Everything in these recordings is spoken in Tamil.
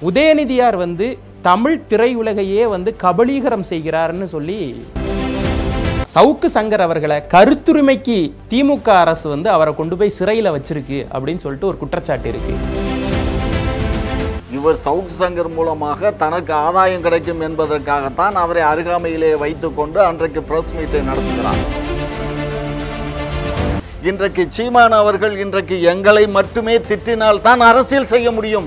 உதயநிதியார் வந்து தமிழ் திரையுலகையே வந்து கபலீகரம் செய்கிறார்னு சொல்லி சவுக்கு சங்கர் அவர்களை கருத்துரிமைக்கு திமுக அரசு வந்து அவரை கொண்டு போய் சிறையில் வச்சிருக்கு அப்படின்னு சொல்லிட்டு ஒரு குற்றச்சாட்டு இருக்கு இவர் சவுக் சங்கர் மூலமாக தனக்கு ஆதாயம் கிடைக்கும் என்பதற்காகத்தான் அவரை அருகாமையிலே வைத்துக்கொண்டு அன்றைக்கு பிரஸ் மீட்டை நடத்துகிறார் இன்றைக்கு சீமான் அவர்கள் இன்றைக்கு எங்களை மட்டுமே திட்டினால் தான் அரசியல் செய்ய முடியும்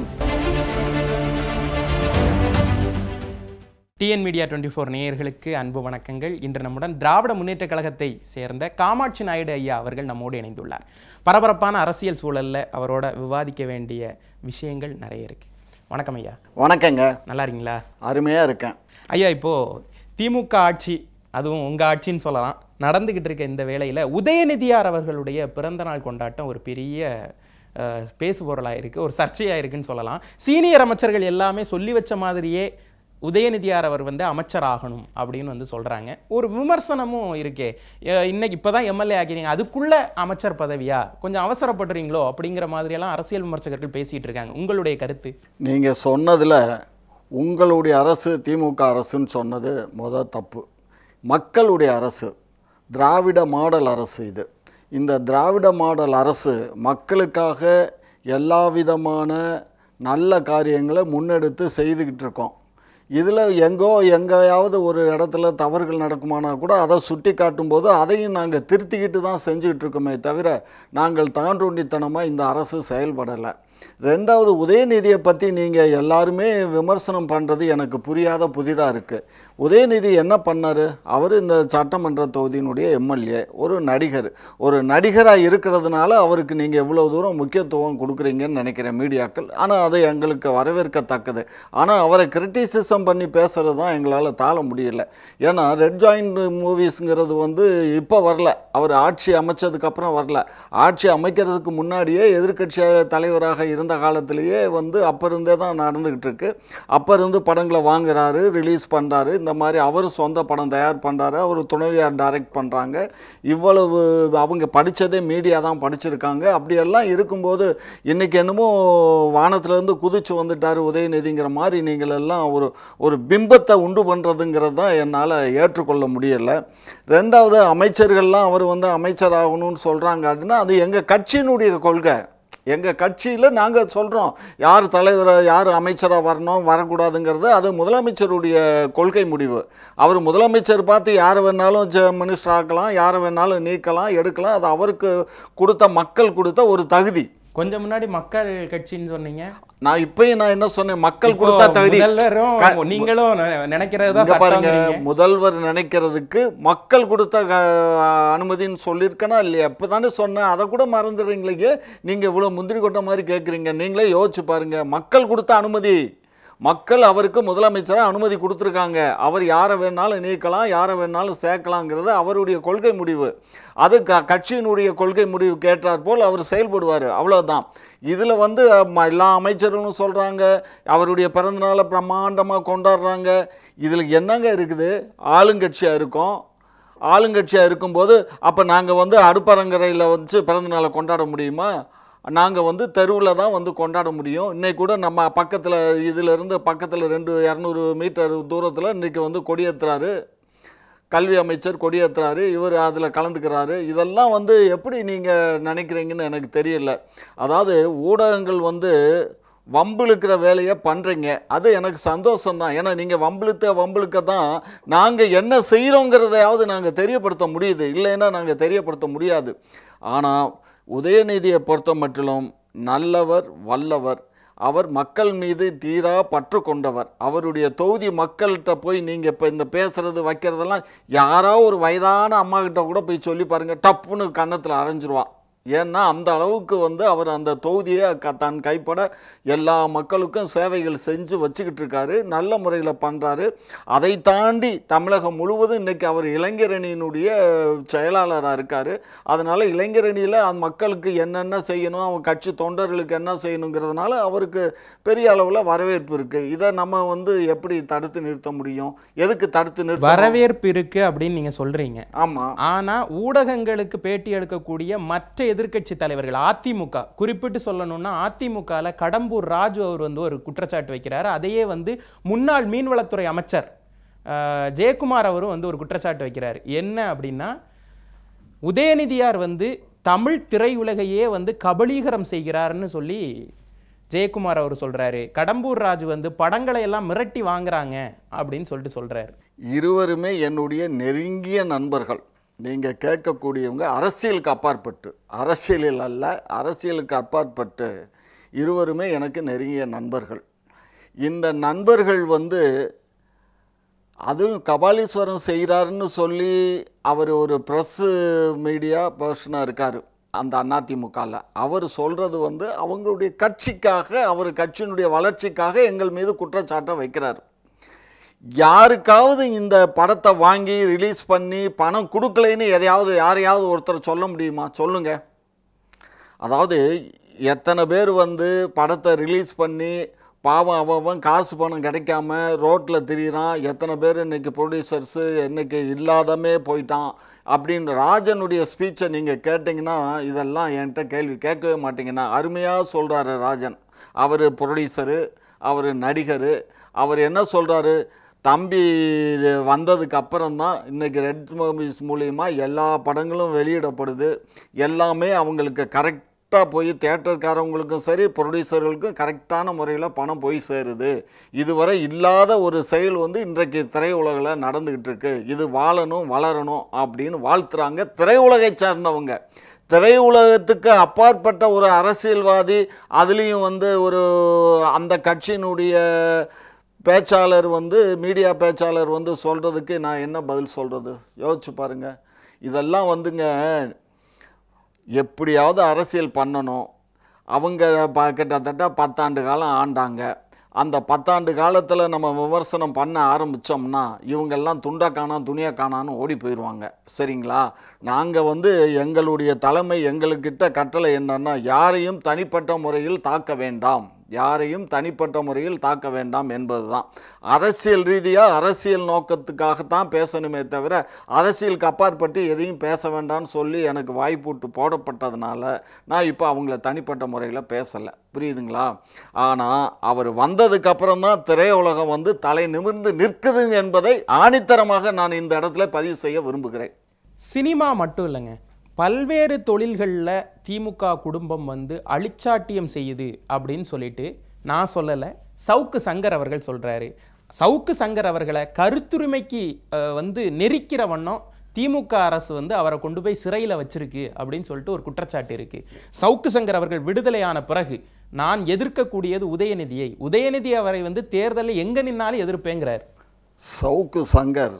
டிஎன் மீடியா டுவெண்ட்டி ஃபோர் நேயர்களுக்கு அன்பு வணக்கங்கள் இன்று நம்முடன் திராவிட முன்னேற்ற கழகத்தை சேர்ந்த காமாட்சி நாயுடு ஐயா அவர்கள் நம்மோடு இணைந்துள்ளார் பரபரப்பான அரசியல் சூழல்ல அவரோட விவாதிக்க வேண்டிய விஷயங்கள் நிறைய இருக்கு வணக்கம் ஐயா வணக்கங்க நல்லா இருக்கீங்களா அருமையா இருக்கேன் ஐயா இப்போ திமுக ஆட்சி அதுவும் உங்க ஆட்சின்னு சொல்லலாம் நடந்துகிட்டு இருக்க இந்த வேளையில உதயநிதியார் அவர்களுடைய பிறந்த நாள் கொண்டாட்டம் ஒரு பெரிய அஹ், பேசுபொருளாக இருக்கு ஒரு சர்ச்சையாக இருக்குன்னு சொல்லலாம் சீனியர் அமைச்சர்கள் எல்லாமே சொல்லி வச்ச மாதிரியே உதயநிதியார் அவர் வந்து அமைச்சர் ஆகணும் அப்படின்னு வந்து சொல்றாங்க ஒரு விமர்சனமும் இருக்கே அஹ், இன்னைக்கு இப்பதான் எம்எல்ஏ ஆக்கிறீங்க அதுக்குள்ள அமைச்சர் பதவியா கொஞ்சம் அவசரப்படுறீங்களோ அப்படிங்கிற மாதிரியெல்லாம் அரசியல் விமர்சகர்கள் பேசிட்டு இருக்காங்க உங்களுடைய கருத்து நீங்க சொன்னதுல உங்களுடைய அரசு திமுக அரசுன்னு சொன்னது முத தப்பு மக்களுடைய அரசு திராவிட மாடல் அரசு இது இந்த திராவிட மாடல் அரசு மக்களுக்காக எல்லா விதமான நல்ல காரியங்களை முன்னெடுத்து செய்துக்கிட்டு இருக்கோம் இதில் எங்கோ எங்கேயாவது ஒரு இடத்துல தவறுகள் நடக்குமானா கூட அதை சுட்டி காட்டும்போது அதையும் நாங்கள் திருத்திக்கிட்டு தான் செஞ்சுக்கிட்டு இருக்கோமே தவிர நாங்கள் தாண்டோண்டித்தனமாக இந்த அரசு செயல்படலை ரெண்டாவது உதயநிதியை பற்றி நீங்கள் எல்லாருமே விமர்சனம் பண்ணுறது எனக்கு புரியாத புதிராக இருக்குது உதயநிதி என்ன பண்ணார் அவர் இந்த சட்டமன்ற தொகுதியினுடைய எம்எல்ஏ ஒரு நடிகர் ஒரு நடிகராக இருக்கிறதுனால அவருக்கு நீங்கள் எவ்வளோ தூரம் முக்கியத்துவம் கொடுக்குறீங்கன்னு நினைக்கிறேன் மீடியாக்கள் ஆனால் அது எங்களுக்கு வரவேற்கத்தக்கது ஆனால் அவரை கிரிட்டிசிசம் பண்ணி பேசுகிறது தான் எங்களால் தாழ முடியல ஏன்னா ரெட் ஜாயிண்ட் மூவிஸ்ங்கிறது வந்து இப்போ வரல அவர் ஆட்சி அமைச்சதுக்கப்புறம் வரல ஆட்சி அமைக்கிறதுக்கு முன்னாடியே எதிர்க்கட்சி தலைவராக இருந்த காலத்திலேயே வந்து அப்போ இருந்தே தான் நடந்துக்கிட்டு இருக்கு அப்போ இருந்து படங்களை வாங்குறாரு ரிலீஸ் பண்ணுறாரு இந்த மாதிரி அவர் சொந்த படம் தயார் பண்ணுறாரு அவர் துணைவியார் டைரக்ட் பண்ணுறாங்க இவ்வளவு அவங்க படித்ததே மீடியா தான் படிச்சிருக்காங்க அப்படியெல்லாம் இருக்கும்போது இன்றைக்கி என்னமோ வானத்திலேருந்து குதிச்சு வந்துட்டார் உதயநிதிங்கிற மாதிரி நீங்கள் எல்லாம் ஒரு ஒரு பிம்பத்தை உண்டு பண்ணுறதுங்கிறது தான் என்னால் ஏற்றுக்கொள்ள முடியலை ரெண்டாவது அமைச்சர்கள்லாம் அவர் வந்து அமைச்சர் ஆகணும்னு சொல்கிறாங்க அதுன்னா அது எங்கள் கட்சியினுடைய கொள்கை எங்கள் கட்சியில் நாங்கள் சொல்கிறோம் யார் தலைவரை யார் அமைச்சராக வரணும் வரக்கூடாதுங்கிறது அது முதலமைச்சருடைய கொள்கை முடிவு அவர் முதலமைச்சர் பார்த்து யாரை வேணாலும் ஜ மினிஸ்டர் ஆக்கலாம் யாரை வேணாலும் நீக்கலாம் எடுக்கலாம் அது அவருக்கு கொடுத்த மக்கள் கொடுத்த ஒரு தகுதி கொஞ்சம் முன்னாடி மக்கள் கட்சின்னு சொன்னீங்க நான் இப்பயும் நான் என்ன சொன்னேன் மக்கள் இப்போ கொடுத்த தகுதி முதல்வரும் க- நீங்களும் நெ- நினைக்கிறதுதான் இங்க பாருங்க சட்டங்கிறீங்க முதல்வர் நினைக்கிறதுக்கு மக்கள் கொடுத்த க- அனுமதின்னு சொல்லியிருக்கனா இல்லையா இப்போ தானே சொன்னேன் அதை கூட மறந்துடுறீங்களே நீங்கள் இவ்வளோ முந்திரி கொட்ட மாதிரி கேட்குறீங்க நீங்களே யோசிச்சு பாருங்க மக்கள் கொடுத்த அனுமதி மக்கள் அவருக்கு முதலமைச்சராக அனுமதி கொடுத்துருக்காங்க அவர் யாரை வேணாலும் நீக்கலாம் யாரை வேணாலும் சேர்க்கலாங்கிறது அவருடைய கொள்கை முடிவு அது க கட்சியினுடைய கொள்கை முடிவு கேட்டார் போல் அவர் செயல்படுவார் அவ்வளோதான் இதில் வந்து ம- எல்லா அமைச்சர்களும் சொல்கிறாங்க அவருடைய பிறந்தநாளை பிரம்மாண்டமாக கொண்டாடுறாங்க இதில் என்னங்க இருக்குது ஆளுங்கட்சியாக இருக்கோம் ஆளுங்கட்சியாக இருக்கும்போது அப்போ நாங்கள் வந்து அடுப்பரங்கரையில் வச்சு பிறந்தநாளை கொண்டாட முடியுமா நாங்கள் வந்து தெருவில் தான் வந்து கொண்டாட முடியும் இன்னைக்கு கூட நம்ம பக்கத்தில் இதிலிருந்து பக்கத்தில் ரெண்டு இரநூறு மீட்டர் தூரத்தில் இன்றைக்கி வந்து கொடியேற்றுறாரு கல்வி அமைச்சர் கொடியேற்றுறாரு இவர் அதில் கலந்துக்கிறாரு இதெல்லாம் வந்து எப்படி நீங்கள் நினைக்கிறீங்கன்னு எனக்கு தெரியல அதாவது ஊடகங்கள் வந்து வம்பிழுக்கிற வேலையை பண்ணுறீங்க அது எனக்கு சந்தோஷம்தான் ஏன்னா நீங்கள் வம்பிழுத்த வம்பிழுக்க தான் நாங்கள் என்ன செய்கிறோங்கிறதையாவது நாங்கள் தெரியப்படுத்த முடியுது இல்லைன்னா நாங்கள் தெரியப்படுத்த முடியாது ஆனால் உதயநிதியை பொறுத்த மட்டிலும் நல்லவர் வல்லவர் அவர் மக்கள் மீது தீரா பற்று கொண்டவர் அவருடைய தொகுதி மக்கள்கிட்ட போய் நீங்கள் இப்போ இந்த பேசுறது வைக்கிறதெல்லாம் யாரோ ஒரு வயதான அம்மா கிட்ட கூட போய் சொல்லி பாருங்க டப்புன்னு கன்னத்தில் அரைஞ்சிருவா ஏன்னா அந்த அளவுக்கு வந்து அவர் அந்த தொகுதியை க தன் கைப்பட எல்லா மக்களுக்கும் சேவைகள் செஞ்சு வச்சுக்கிட்டு இருக்காரு நல்ல முறையில் பண்ணுறாரு அதை தாண்டி தமிழகம் முழுவதும் இன்னைக்கு அவர் இளைஞரணியினுடைய செயலாளராக இருக்கார் அதனால் இளைஞரணியில் அந்த மக்களுக்கு என்னென்ன செய்யணும் அவங்க கட்சி தொண்டர்களுக்கு என்ன செய்யணுங்கிறதுனால அவருக்கு பெரிய அளவில் வரவேற்பு இருக்குது இதை நம்ம வந்து எப்படி தடுத்து நிறுத்த முடியும் எதுக்கு தடுத்து நிறுத்த வரவேற்பு இருக்கு அப்படின்னு நீங்க சொல்றீங்க ஆமாம் ஆனா ஊடகங்களுக்கு பேட்டி எடுக்கக்கூடிய மற்ற எதிர்க்கட்சி தலைவர்கள் அதிமுக குறிப்பிட்டு சொல்லணும்னா அதிமுகல கடம்பூர் ராஜு அவர் வந்து ஒரு குற்றச்சாட்டு வைக்கிறாரு அதையே வந்து முன்னாள் மீன்வளத்துறை அமைச்சர் அஹ், ஜெயக்குமார் அவரும் வந்து ஒரு குற்றச்சாட்டு வைக்கிறார் என்ன அப்படின்னா உதயநிதியார் வந்து தமிழ் திரையுலகையே வந்து கபலீகரம் செய்கிறாருன்னு சொல்லி ஜெயக்குமார் அவர் சொல்றாரு கடம்பூர் ராஜு வந்து படங்களை எல்லாம் மிரட்டி வாங்குறாங்க அப்படின்னு சொல்லிட்டு சொல்றாரு இருவருமே என்னுடைய நெருங்கிய நண்பர்கள் நீங்கள் கேட்கக்கூடியவங்க அரசியலுக்கு அப்பாற்பட்டு அரசியலில் அல்ல அரசியலுக்கு அப்பாற்பட்டு இருவருமே எனக்கு நெருங்கிய நண்பர்கள் இந்த நண்பர்கள் வந்து அதுவும் கபாலீஸ்வரன் செய்கிறாருன்னு சொல்லி அவர் ஒரு ப்ரெஸ்ஸு மீடியா பர்சனாக இருக்கார் அந்த அதிமுகவில் அவர் சொல்கிறது வந்து அவங்களுடைய கட்சிக்காக அவர் கட்சியினுடைய வளர்ச்சிக்காக எங்கள் மீது குற்றச்சாட்டை வைக்கிறார் யாருக்காவது இந்த படத்தை வாங்கி ரிலீஸ் பண்ணி பணம் கொடுக்கலைன்னு எதையாவது யாரையாவது ஒருத்தர் சொல்ல முடியுமா சொல்லுங்க அதாவது எத்தனை பேர் வந்து படத்தை ரிலீஸ் பண்ணி பாவம் அவன் அவன் காசு பணம் கிடைக்காம ரோட்டில் திரியிறான் எத்தனை பேர் இன்னைக்கு ப்ரொடியூசர்ஸு இன்னைக்கு இல்லாதமே போயிட்டான் அப்படின்னு ராஜனுடைய ஸ்பீச்சை நீங்கள் கேட்டிங்கன்னா இதெல்லாம் என்கிட்ட கேள்வி கேட்கவே மாட்டீங்கன்னா அருமையாக சொல்கிறாரு ராஜன் அவர் ப்ரொடியூசரு அவர் நடிகர் அவர் என்ன சொல்கிறாரு தம்பி இது வந்ததுக்கு அப்புறம் தான் இன்றைக்கி ரெட் மூவிஸ் மூலிமா எல்லா படங்களும் வெளியிடப்படுது எல்லாமே அவங்களுக்கு கரெக்டாக போய் தேட்டருக்காரவங்களுக்கும் சரி ப்ரொடியூசர்களுக்கும் கரெக்டான முறையில் பணம் போய் சேருது இதுவரை இல்லாத ஒரு செயல் வந்து இன்றைக்கு திரையுலகில் நடந்துக்கிட்டு இருக்கு இது வாழணும் வளரணும் அப்படின்னு வாழ்த்துறாங்க திரையுலகை சார்ந்தவங்க திரையுலகத்துக்கு அப்பாற்பட்ட ஒரு அரசியல்வாதி அதுலேயும் வந்து ஒரு அந்த கட்சியினுடைய பேச்சாளர் வந்து மீடியா பேச்சாளர் வந்து சொல்கிறதுக்கு நான் என்ன பதில் சொல்கிறது யோசிச்சு பாருங்க இதெல்லாம் வந்துங்க எப்படியாவது அரசியல் பண்ணணும் அவங்க ப கிட்டத்தட்ட பத்தாண்டு காலம் ஆண்டாங்க அந்த பத்தாண்டு காலத்தில் நம்ம விமர்சனம் பண்ண ஆரம்பித்தோம்னா இவங்கெல்லாம் துண்டை காணாம் துணியை காணான்னு ஓடி போயிடுவாங்க சரிங்களா நாங்கள் வந்து எங்களுடைய தலைமை எங்களுக்கிட்ட கட்டளை என்னன்னா யாரையும் தனிப்பட்ட முறையில் தாக்க வேண்டாம் யாரையும் தனிப்பட்ட முறையில் தாக்க வேண்டாம் என்பதுதான் அரசியல் ரீதியாக அரசியல் நோக்கத்துக்காகத்தான் பேசணுமே தவிர அரசியலுக்கு அப்பாற்பட்டு எதையும் பேச வேண்டாம்னு சொல்லி எனக்கு வாய்ப்பூட்டு போடப்பட்டதுனால நான் இப்போ அவங்கள தனிப்பட்ட முறையில் பேசலை புரியுதுங்களா ஆனால் அவர் வந்ததுக்கு அப்புறம் தான் திரையுலகம் வந்து தலை நிமிர்ந்து நிற்குது என்பதை ஆணித்தரமாக நான் இந்த இடத்துல பதிவு செய்ய விரும்புகிறேன் சினிமா மட்டும் இல்லைங்க பல்வேறு தொழில்களில் திமுக குடும்பம் வந்து அழிச்சாட்டியம் செய்யுது அப்படின்னு சொல்லிட்டு நான் சொல்லலை சவுக்கு சங்கர் அவர்கள் சொல்றாரு சவுக்கு சங்கர் அவர்களை கருத்துரிமைக்கு அஹ், வந்து நெரிக்கிற வண்ணம் திமுக அரசு வந்து அவரை கொண்டு போய் சிறையில் வச்சிருக்கு அப்படின்னு சொல்லிட்டு ஒரு குற்றச்சாட்டு இருக்கு சவுக்கு சங்கர் அவர்கள் விடுதலையான பிறகு நான் எதிர்க்கக்கூடியது உதயநிதியை உதயநிதி அவரை வந்து தேர்தலில் எங்க நின்னாலும் எதிர்ப்பேங்கிறார் சவுக்கு சங்கர்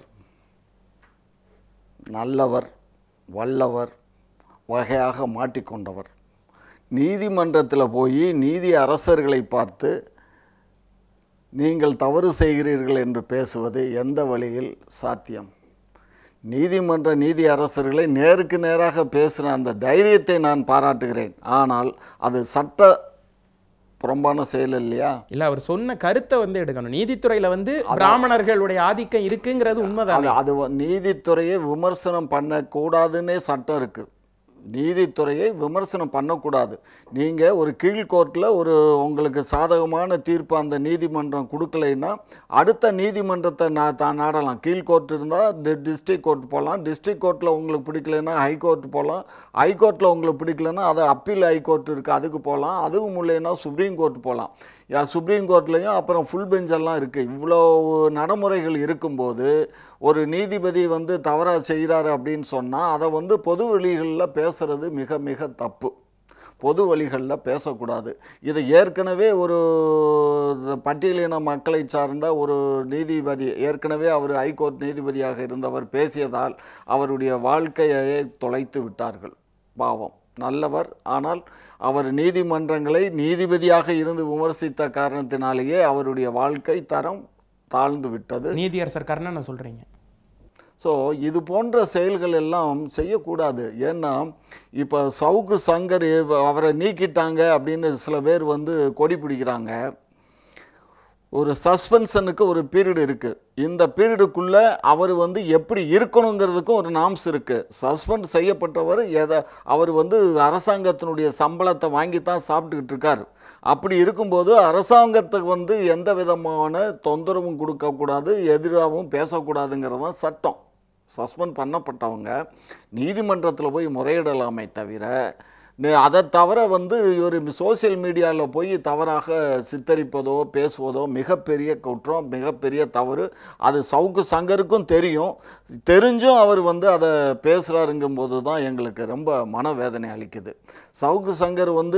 நல்லவர் வல்லவர் வகையாக மாட்டிக்கொண்டவர் நீதிமன்றத்தில் போய் நீதி அரசர்களை பார்த்து நீங்கள் தவறு செய்கிறீர்கள் என்று பேசுவது எந்த வழியில் சாத்தியம் நீதிமன்ற நீதி அரசர்களை நேருக்கு நேராக பேசுகிற அந்த தைரியத்தை நான் பாராட்டுகிறேன் ஆனால் அது சட்ட புறம்பான செயல் இல்லையா இல்ல அவர் சொன்ன கருத்தை வந்து எடுக்கணும் நீதித்துறையில வந்து பிராமணர்களுடைய ஆதிக்கம் இருக்குங்கிறது உண்மைதான் அது அது வ- நீதித்துறையை விமர்சனம் பண்ணக்கூடாதுன்னே சட்டம் இருக்குது நீதித்துறையை விமர்சனம் பண்ணக்கூடாது நீங்கள் ஒரு கீழ் கோர்ட்டில் ஒரு உங்களுக்கு சாதகமான தீர்ப்பு அந்த நீதிமன்றம் கொடுக்கலைன்னா அடுத்த நீதிமன்றத்தை நான் தான் நாடலாம் கீழ் கோர்ட் இருந்தால் டிஸ்ட்ரிக்ட் கோர்ட் போகலாம் டிஸ்ட்ரிக்ட் கோர்ட்டில் உங்களுக்கு பிடிக்கலைன்னா ஹை கோர்ட் போகலாம் ஹை கோர்ட்டில் உங்களுக்கு பிடிக்கலைன்னா அது அப்பீல் ஹை கோர்ட் இருக்குது அதுக்கு போகலாம் அதுவும் இல்லைன்னா சுப்ரீம் கோர்ட் போகலாம் யா சுப்ரீம் கோர்ட்லேயும் அப்புறம் ஃபுல் பெஞ்செல்லாம் இருக்குது இவ்வளோ நடைமுறைகள் இருக்கும்போது ஒரு நீதிபதி வந்து தவறாக செய்கிறாரு அப்படின்னு சொன்னால் அதை வந்து பொது வெளிகளில் பேசுறது மிக மிக தப்பு பொது வழிகளில் பேசக்கூடாது இதை ஏற்கனவே ஒரு பட்டியலின மக்களை சார்ந்த ஒரு நீதிபதி ஏற்கனவே அவர் ஹைகோர்ட் நீதிபதியாக இருந்தவர் பேசியதால் அவருடைய வாழ்க்கையை தொலைத்து விட்டார்கள் பாவம் நல்லவர் ஆனால் அவர் நீதிமன்றங்களை நீதிபதியாக இருந்து விமர்சித்த காரணத்தினாலேயே அவருடைய வாழ்க்கை தரம் தாழ்ந்து விட்டது நீதியரசர் கர்ணனை சொல்றீங்க ஸோ இது போன்ற செயல்கள் எல்லாம் செய்யக்கூடாது ஏன்னா இப்போ சவுக்கு சங்கர் இவ- அவரை நீக்கிட்டாங்க அப்படின்னு சில பேர் வந்து கொடி பிடிக்கிறாங்க ஒரு சஸ்பென்ஷனுக்கு ஒரு பீரியட் இருக்குது இந்த பீரியடுக்குள்ளே அவர் வந்து எப்படி இருக்கணுங்கிறதுக்கும் ஒரு நாம்ஸ் இருக்குது சஸ்பெண்ட் செய்யப்பட்டவர் எதை அவர் வந்து அரசாங்கத்தினுடைய சம்பளத்தை வாங்கி தான் சாப்பிட்டுக்கிட்டு இருக்கார் அப்படி இருக்கும்போது அரசாங்கத்துக்கு வந்து எந்த விதமான தொந்தரவும் கொடுக்கக்கூடாது எதிராகவும் பேசக்கூடாதுங்கிறது தான் சட்டம் சஸ்பெண்ட் பண்ணப்பட்டவங்க நீதிமன்றத்தில் போய் முறையிடலாமே தவிர நே- அதை தவிர வந்து ஒரு சோஷியல் மீடியாவில் போய் தவறாக சித்தரிப்பதோ பேசுவதோ மிகப்பெரிய குற்றம் மிகப்பெரிய தவறு அது சவுக்கு சங்கருக்கும் தெரியும் தெரிஞ்சும் அவர் வந்து அதை பேசுகிறாருங்கும்போது தான் எங்களுக்கு ரொம்ப மனவேதனை அளிக்குது சவுக்கு சங்கர் வந்து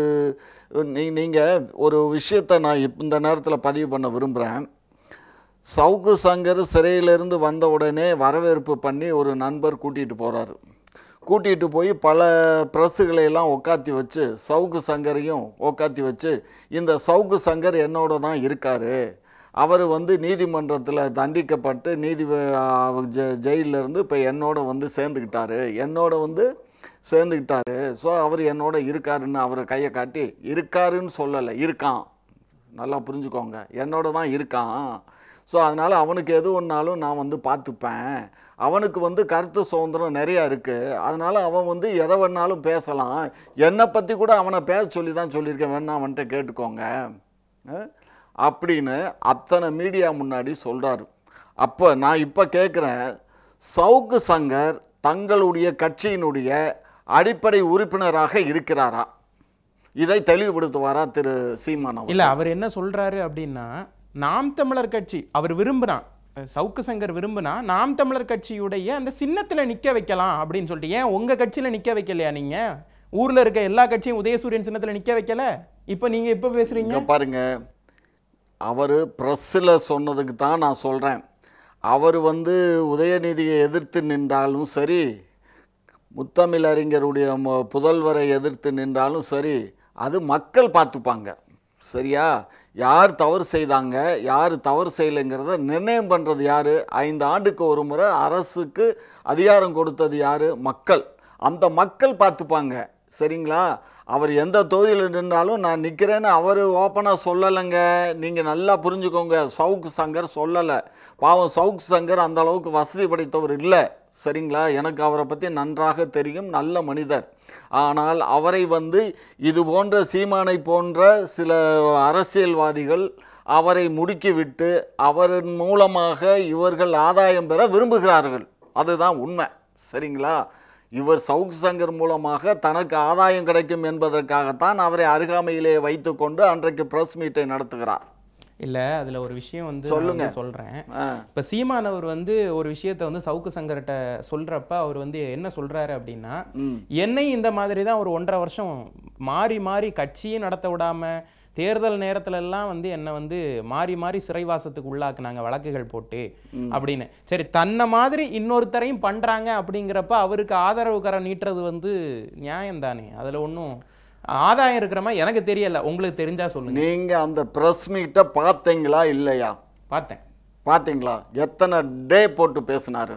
நீ நீங்கள் ஒரு விஷயத்தை நான் இப்ப இந்த நேரத்தில் பதிவு பண்ண விரும்புகிறேன் சவுக்கு சங்கர் சிறையிலிருந்து வந்த உடனே வரவேற்பு பண்ணி ஒரு நண்பர் கூட்டிகிட்டு போகிறாரு கூட்டிகிட்டு போய் பல ப்ரெஸ்ஸுகளை எல்லாம் உட்காத்தி வச்சு சவுக்கு சங்கரையும் உட்காத்தி வச்சு இந்த சவுக்கு சங்கர் என்னோட தான் இருக்கார் அவர் வந்து நீதிமன்றத்தில் தண்டிக்கப்பட்டு நீதி ஜெயிலில் இருந்து இப்போ என்னோட வந்து சேர்ந்துக்கிட்டாரு என்னோட வந்து சேர்ந்துக்கிட்டாரு ஸோ அவர் என்னோட இருக்காருன்னு அவரை கையை காட்டி இருக்காருன்னு சொல்லலை இருக்கான் நல்லா புரிஞ்சுக்கோங்க என்னோட தான் இருக்கான் ஸோ அதனால் அவனுக்கு எது ஒன்றாலும் நான் வந்து பார்த்துப்பேன் அவனுக்கு வந்து கருத்து சுதந்திரம் நிறையா இருக்குது அதனால் அவன் வந்து எதை வேணாலும் பேசலாம் என்னை பற்றி கூட அவனை பேச சொல்லி தான் சொல்லியிருக்கேன் வேணா அவன்கிட்ட கேட்டுக்கோங்க அஹ், அப்படின்னு அத்தனை மீடியா முன்னாடி சொல்கிறாரு அப்போ நான் இப்போ கேட்குறேன் சவுக்கு சங்கர் தங்களுடைய கட்சியினுடைய அடிப்படை உறுப்பினராக இருக்கிறாரா இதை தெளிவுபடுத்துவாரா திரு சீமான் அவர் இல்ல அவர் என்ன சொல்றாரு அப்படின்னா நாம் தமிழர் கட்சி அவர் விரும்புறான் அஹ் சவுக்கு சங்கர் விரும்புனா நாம் தமிழர் கட்சியுடைய அந்த சின்னத்துல நிக்க வைக்கலாம் அப்படின்னு சொல்லிட்டு ஏன் உங்க கட்சியில நிக்க வைக்கலையா நீங்க ஊர்ல இருக்க எல்லா கட்சியும் உதயசூரியன் சின்னத்துல நிக்க வைக்கல இப்ப நீங்க இப்ப பேசுறீங்க இங்க பாருங்க அவர் ப்ரெஸ்ஸில் சொன்னதுக்கு தான் நான் சொல்கிறேன் அவர் வந்து உதயநிதியை எதிர்த்து நின்றாலும் சரி முத்தமிழ் அறிஞருடைய மு- புதல்வரை எதிர்த்து நின்றாலும் சரி அது மக்கள் பார்த்துப்பாங்க சரியா யார் தவறு செய்தாங்க யார் தவறு செய்யலைங்கிறத நிர்ணயம் பண்ணுறது யார் ஐந்து ஆண்டுக்கு ஒரு முறை அரசுக்கு அதிகாரம் கொடுத்தது யார் மக்கள் அந்த மக்கள் பார்த்துப்பாங்க சரிங்களா அவர் எந்த தொகுதியில் நின்றாலும் நான் நிற்கிறேன்னு அவர் ஓப்பனாக சொல்லலைங்க நீங்கள் நல்லா புரிஞ்சுக்கோங்க சவுக்கு சங்கர் சொல்லலை பாவம் சவுக்கு சங்கர் அந்த அளவுக்கு வசதி படைத்தவர் இல்லை சரிங்களா எனக்கு அவரை பற்றி நன்றாக தெரியும் நல்ல மனிதர் ஆனால் அவரை வந்து இது போன்ற சீமானை போன்ற சில அரசியல்வாதிகள் அவரை முடுக்கிவிட்டு அவரின் மூலமாக இவர்கள் ஆதாயம் பெற விரும்புகிறார்கள் அதுதான் உண்மை சரிங்களா இவர் சவுக் சங்கர் மூலமாக தனக்கு ஆதாயம் கிடைக்கும் என்பதற்காகத்தான் அவரை அருகாமையிலே வைத்துக்கொண்டு அன்றைக்கு பிரஸ் மீட்டை நடத்துகிறார் இல்ல அதுல ஒரு விஷயம் வந்து நான் சொல்லுங்க. வந்து சொல்றேன் ஆ, இப்ப சீமான் அவர் வந்து ஒரு விஷயத்த வந்து சவுக்கு சங்கர்கிட்ட சொல்றப்ப அவர் வந்து என்ன சொல்றாரு அப்படின்னா ம் என்னை இந்த மாதிரி தான் ஒரு ஒன்றரை வருஷம் மாறி மாறி கட்சியும் நடத்த விடாம தேர்தல் நேரத்துல எல்லாம் வந்து என்னை வந்து மாறி மாறி சிறைவாசத்துக்கு உள்ளாக்குனாங்க வழக்குகள் போட்டு அப்படின்னு சரி தன்னை மாதிரி இன்னொருத்தரையும் பண்றாங்க அப்படிங்கிறப்ப அவருக்கு ஆதரவு கரம் நீட்டுறது வந்து நியாயம் தானே அதுல ஒன்றும் ஆதாயம் இருக்கிற மாதிரி எனக்கு தெரியல உங்களுக்கு தெரிஞ்சா சொல்லுங்க நீங்க அந்த பிரஸ் மீட்டை பார்த்தீங்களா இல்லையா பார்த்தேன் பார்த்தீங்களா எத்தனை டே போட்டு பேசினாரு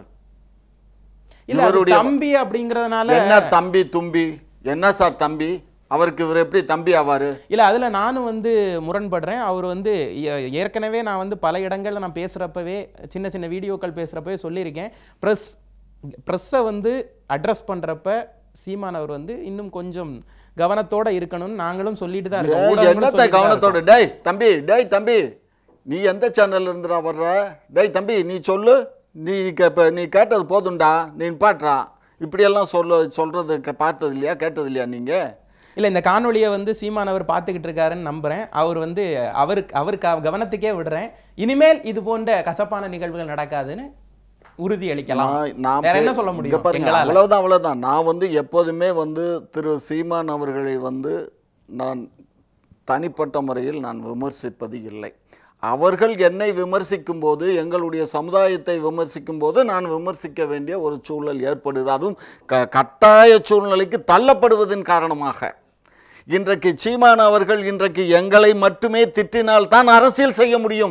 இல்ல அது இவருடைய- தம்பி அப்படிங்கறதுனால என்ன தம்பி தும்பி என்ன சார் தம்பி அவருக்கு இவர் எப்படி தம்பி ஆவாரு இல்ல அதுல நானும் வந்து முரண்படுறேன் அவர் வந்து ஏ- ஏற்கனவே நான் வந்து பல இடங்கள்ல நான் பேசுறப்பவே சின்ன சின்ன வீடியோக்கள் பேசுறப்பவே சொல்லியிருக்கேன் ப்ரெஸ் ப்ரெஸ்ஸை வந்து அட்ரஸ் பண்றப்ப சீமான் அவர் வந்து இன்னும் கொஞ்சம் கவனத்தோட இருக்கணும்னு நாங்களும் சொல்லிட்டு தான் இருக்கோம் ஏய், ஊடகங்களும் என்னத்த சொல்லிட்டு தான் கவனத்தோட டேய் தம்பி டேய் தம்பி நீ எந்த சேனல்ல இருந்துடா வர்ற டேய் தம்பி நீ சொல்லு நீ கே- இப்ப நீ கேட்டது போதும்டா நீ பாட்டுறா இப்படியெல்லாம் சொல்ல சொல்றது க- பார்த்தது இல்லையா கேட்டது இல்லையா நீங்க இல்ல இந்த காணொளியை வந்து சீமான் அவர் பார்த்துக்கிட்டு இருக்காருன்னு நம்புறேன் அவர் வந்து அவருக்கு அவருக்கு அவ- கவனத்துக்கே விடுறேன் இனிமேல் இது போன்ற கசப்பான நிகழ்வுகள் நடக்காதுன்னு உறுதி அளிக்கலாம் நான் நான் வேற பே- என்ன சொல்ல இங்க முடியும் பாருங்க எங்களால அவ்வளவுதான் அவ்வளவுதான் நான் வந்து எப்போதுமே வந்து திரு சீமான் அவர்களை வந்து நான் தனிப்பட்ட முறையில் நான் விமர்சிப்பது இல்லை அவர்கள் என்னை விமர்சிக்கும் போது எங்களுடைய சமுதாயத்தை விமர்சிக்கும் போது நான் விமர்சிக்க வேண்டிய ஒரு சூழல் ஏற்படுது அதுவும் க கட்டாய சூழ்நிலைக்கு தள்ளப்படுவதன் காரணமாக இன்றைக்கு சீமான் அவர்கள் இன்றைக்கு எங்களை மட்டுமே திட்டினால் தான் அரசியல் செய்ய முடியும்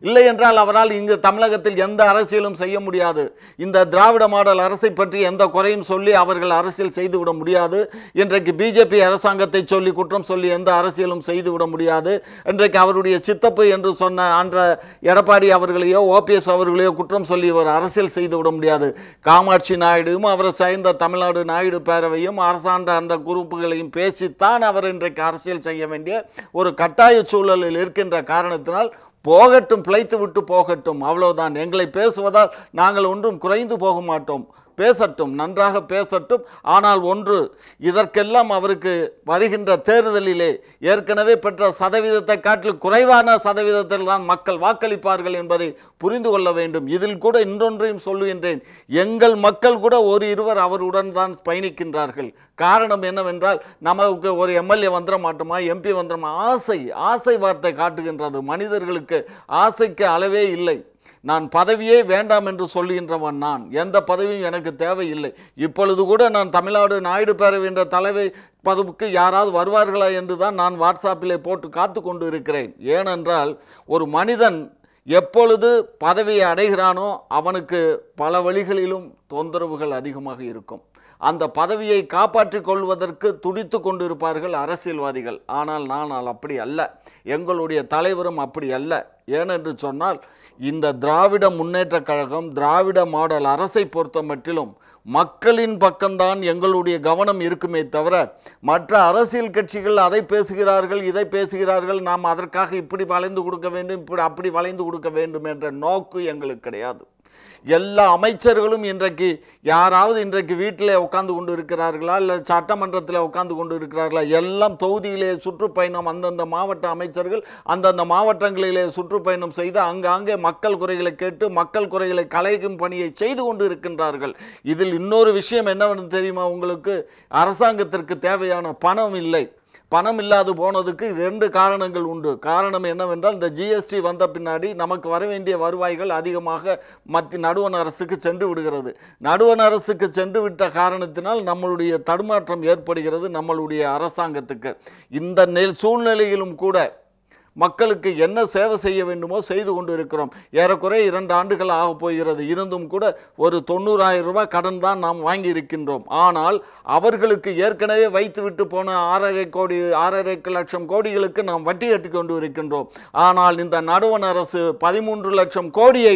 இல்லை என்றால் அவரால் இங்கு தமிழகத்தில் எந்த அரசியலும் செய்ய முடியாது இந்த திராவிட மாடல் அரசை பற்றி எந்த குறையும் சொல்லி அவர்கள் அரசியல் செய்துவிட முடியாது இன்றைக்கு பிஜேபி அரசாங்கத்தை சொல்லி குற்றம் சொல்லி எந்த அரசியலும் செய்துவிட முடியாது இன்றைக்கு அவருடைய சித்தப்பு என்று சொன்ன அன்ற எடப்பாடி அவர்களையோ ஓபிஎஸ் அவர்களையோ குற்றம் சொல்லி இவர் அரசியல் செய்துவிட முடியாது காமாட்சி நாயுடுவும் அவரை சேர்ந்த தமிழ்நாடு நாயுடு பேரவையும் அரசாண்ட அந்த குரூப்புகளையும் பேசித்தான் அவர் இன்றைக்கு அரசியல் செய்ய வேண்டிய ஒரு கட்டாய சூழலில் இருக்கின்ற காரணத்தினால் போகட்டும் பிழைத்து விட்டு போகட்டும் அவ்வளவுதான் எங்களை பேசுவதால் நாங்கள் ஒன்றும் குறைந்து போக மாட்டோம் பேசட்டும் நன்றாக பேசட்டும் ஆனால் ஒன்று இதற்கெல்லாம் அவருக்கு வருகின்ற தேர்தலிலே ஏற்கனவே பெற்ற சதவீதத்தை காட்டில் குறைவான சதவீதத்தில் தான் மக்கள் வாக்களிப்பார்கள் என்பதை புரிந்து கொள்ள வேண்டும் இதில் கூட இன்னொன்றையும் சொல்லுகின்றேன் எங்கள் மக்கள் கூட ஒரு இருவர் அவருடன் தான் பயணிக்கின்றார்கள் காரணம் என்னவென்றால் நமக்கு ஒரு எம்எல்ஏ வந்துட மாட்டோமா எம்பி வந்துடுமா ஆசை ஆசை வார்த்தை காட்டுகின்றது மனிதர்களுக்கு ஆசைக்கு அளவே இல்லை நான் பதவியே வேண்டாம் என்று சொல்லுகின்றவன் நான் எந்த பதவியும் எனக்கு தேவையில்லை இப்பொழுது கூட நான் தமிழ்நாடு நாயுடு பேரவை என்ற தலைவை பதவிக்கு யாராவது வருவார்களா என்று தான் நான் வாட்ஸ்அப்பிலே போட்டு காத்து கொண்டு இருக்கிறேன் ஏனென்றால் ஒரு மனிதன் எப்பொழுது பதவியை அடைகிறானோ அவனுக்கு பல வழிகளிலும் தொந்தரவுகள் அதிகமாக இருக்கும் அந்த பதவியை காப்பாற்றிக் கொள்வதற்கு துடித்து கொண்டிருப்பார்கள் அரசியல்வாதிகள் ஆனால் நான் அப்படி அல்ல எங்களுடைய தலைவரும் அப்படி அல்ல ஏனென்று சொன்னால் இந்த திராவிட முன்னேற்றக் கழகம் திராவிட மாடல் அரசை பொறுத்த மட்டிலும் மக்களின் பக்கம்தான் எங்களுடைய கவனம் இருக்குமே தவிர மற்ற அரசியல் கட்சிகள் அதை பேசுகிறார்கள் இதை பேசுகிறார்கள் நாம் அதற்காக இப்படி வளைந்து கொடுக்க வேண்டும் இப்படி அப்படி வளைந்து கொடுக்க வேண்டும் என்ற நோக்கு எங்களுக்கு கிடையாது எல்லா அமைச்சர்களும் இன்றைக்கு யாராவது இன்றைக்கு வீட்டில் உட்கார்ந்து கொண்டு இருக்கிறார்களா இல்லை சட்டமன்றத்தில் உட்கார்ந்து கொண்டு இருக்கிறார்களா எல்லாம் தொகுதியிலே சுற்றுப்பயணம் அந்தந்த மாவட்ட அமைச்சர்கள் அந்தந்த மாவட்டங்களிலே சுற்றுப்பயணம் செய்து அங்காங்கே மக்கள் குறைகளை கேட்டு மக்கள் குறைகளை களைக்கும் பணியை செய்து கொண்டு இருக்கின்றார்கள் இதில் இன்னொரு விஷயம் என்னவென்று தெரியுமா உங்களுக்கு அரசாங்கத்திற்கு தேவையான பணம் இல்லை பணம் இல்லாது போனதுக்கு ரெண்டு காரணங்கள் உண்டு காரணம் என்னவென்றால் இந்த ஜிஎஸ்டி வந்த பின்னாடி நமக்கு வர வேண்டிய வருவாய்கள் அதிகமாக மத்திய நடுவண் அரசுக்கு சென்று விடுகிறது நடுவண் அரசுக்கு சென்று விட்ட காரணத்தினால் நம்மளுடைய தடுமாற்றம் ஏற்படுகிறது நம்மளுடைய அரசாங்கத்துக்கு இந்த நெல் சூழ்நிலையிலும் கூட மக்களுக்கு என்ன சேவை செய்ய வேண்டுமோ செய்து கொண்டு இருக்கிறோம் ஏறக்குறைய இரண்டு ஆண்டுகள் ஆக போகிறது இருந்தும் கூட ஒரு தொண்ணூறாயிரம் ரூபாய் கடன் தான் நாம் வாங்கி இருக்கின்றோம் ஆனால் அவர்களுக்கு ஏற்கனவே வைத்துவிட்டு போன ஆறரை கோடி ஆறரை லட்சம் கோடிகளுக்கு நாம் வட்டி கட்டி கொண்டு இருக்கின்றோம் ஆனால் இந்த நடுவண் அரசு பதிமூன்று லட்சம் கோடியை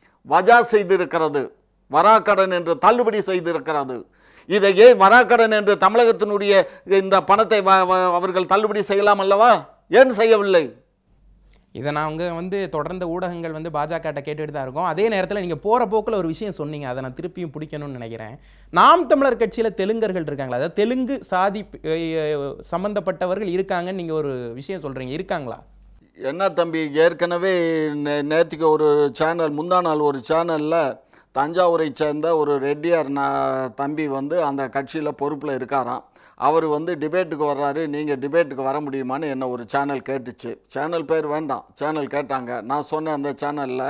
வஜா செய்திருக்கிறது வராக்கடன் என்று தள்ளுபடி செய்திருக்கிறது இதை ஏன் வராக்கடன் என்று தமிழகத்தினுடைய இந்த பணத்தை வ- வ- அவர்கள் தள்ளுபடி செய்யலாம் அல்லவா ஏன் செய்யவில்லை இதை நாங்க வந்து தொடர்ந்த ஊடகங்கள் வந்து பாஜகட்ட கேட்டுட்டு தான் இருக்கோம் அதே நேரத்தில் நீங்கள் போகிற போக்கில் ஒரு விஷயம் சொன்னீங்க அதை நான் திருப்பியும் பிடிக்கணும்னு நினைக்கிறேன் நாம் தமிழர் கட்சியில் தெலுங்கர்கள் இருக்காங்களா அதாவது தெலுங்கு சாதி அஹ், சம்பந்தப்பட்டவர்கள் இருக்காங்கன்னு நீங்கள் ஒரு விஷயம் சொல்கிறீங்க இருக்காங்களா என்ன தம்பி ஏற்கனவே நே- நேத்திக்கு ஒரு சேனல் முந்தா நாள் ஒரு சேனலில் தஞ்சாவூரை சேர்ந்த ஒரு ரெட்டியார் ந- தம்பி வந்து அந்த கட்சியில் பொறுப்பில் இருக்காராம் அவர் வந்து டிபேட்டுக்கு வர்றாரு நீங்கள் டிபேட்டுக்கு வர முடியுமான்னு என்ன ஒரு சேனல் கேட்டுச்சு சேனல் பேர் வேண்டாம் சேனல் கேட்டாங்க நான் சொன்ன அந்த சேனலில்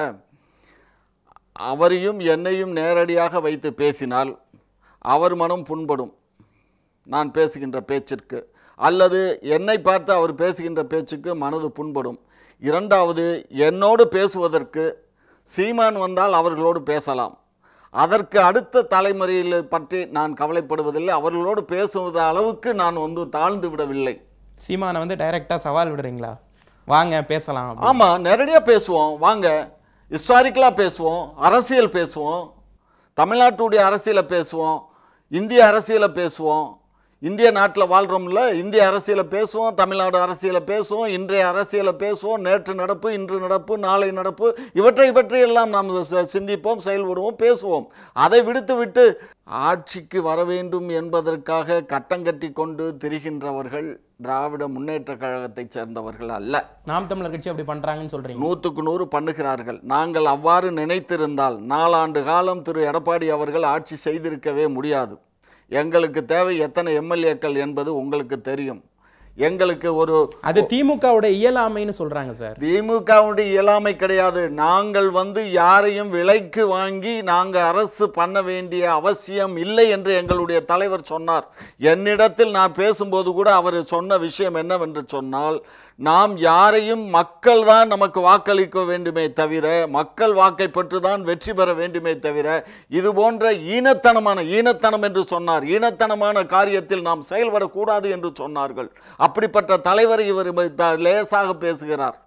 அவரையும் என்னையும் நேரடியாக வைத்து பேசினால் அவர் மனம் புண்படும் நான் பேசுகின்ற பேச்சிற்கு அல்லது என்னை பார்த்து அவர் பேசுகின்ற பேச்சுக்கு மனது புண்படும் இரண்டாவது என்னோடு பேசுவதற்கு சீமான் வந்தால் அவர்களோடு பேசலாம் அதற்கு அடுத்த தலைமுறையில் பற்றி நான் கவலைப்படுவதில்லை அவர்களோடு பேசுவது அளவுக்கு நான் வந்து தாழ்ந்து விடவில்லை சீமானை வந்து டைரெக்டாக சவால் விடுறீங்களா வாங்க பேசலாம் அப்படின்னு. ஆமாம் நேரடியாக பேசுவோம் வாங்க ஹிஸ்டாரிக்கலாக பேசுவோம் அரசியல் பேசுவோம் தமிழ்நாட்டுடைய அரசியலை பேசுவோம் இந்திய அரசியலை பேசுவோம் இந்திய நாட்டில் வாழ்கிறோம்ல இந்திய அரசியலை பேசுவோம் தமிழ்நாடு அரசியலை பேசுவோம் இன்றைய அரசியலை பேசுவோம் நேற்று நடப்பு இன்று நடப்பு நாளை நடப்பு இவற்றை பற்றி எல்லாம் நாம் ச- சிந்திப்போம் செயல்படுவோம் பேசுவோம் அதை விடுத்து விட்டு ஆட்சிக்கு வர வேண்டும் என்பதற்காக கட்டங்கட்டி கொண்டு திரிகின்றவர்கள் திராவிட முன்னேற்ற கழகத்தைச் சேர்ந்தவர்கள் அல்ல நாம் தமிழர் கட்சி அப்படி பண்ணுறாங்கன்னு சொல்கிறீங்க நூற்றுக்கு நூறு பண்ணுகிறார்கள் நாங்கள் அவ்வாறு நினைத்திருந்தால் நாலாண்டு காலம் திரு எடப்பாடி அவர்கள் ஆட்சி செய்திருக்கவே முடியாது எங்களுக்கு தேவை எத்தனை எம்எல்ஏக்கள் என்பது உங்களுக்கு தெரியும் எங்களுக்கு ஒரு அது திமுகவோட இயலாமைன்னு சொல்கிறாங்க சார் திமுகவுடைய இயலாமை கிடையாது நாங்கள் வந்து யாரையும் விலைக்கு வாங்கி நாங்கள் அரசு பண்ண வேண்டிய அவசியம் இல்லை என்று எங்களுடைய தலைவர் சொன்னார் என்னிடத்தில் நான் பேசும்போது கூட அவர் சொன்ன விஷயம் என்னவென்று சொன்னால் நாம் யாரையும் மக்கள் தான் நமக்கு வாக்களிக்க வேண்டுமே தவிர மக்கள் வாக்கை பெற்று தான் வெற்றி பெற வேண்டுமே தவிர இது போன்ற ஈனத்தனமான ஈனத்தனம் என்று சொன்னார் ஈனத்தனமான காரியத்தில் நாம் செயல்படக்கூடாது என்று சொன்னார்கள் அப்படிப்பட்ட தலைவர் இவர் த- லேசாக பேசுகிறார்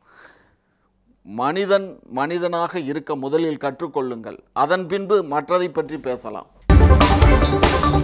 மனிதன் மனிதனாக இருக்க முதலில் கற்றுக்கொள்ளுங்கள் அதன் பின்பு மற்றதை பற்றி பேசலாம்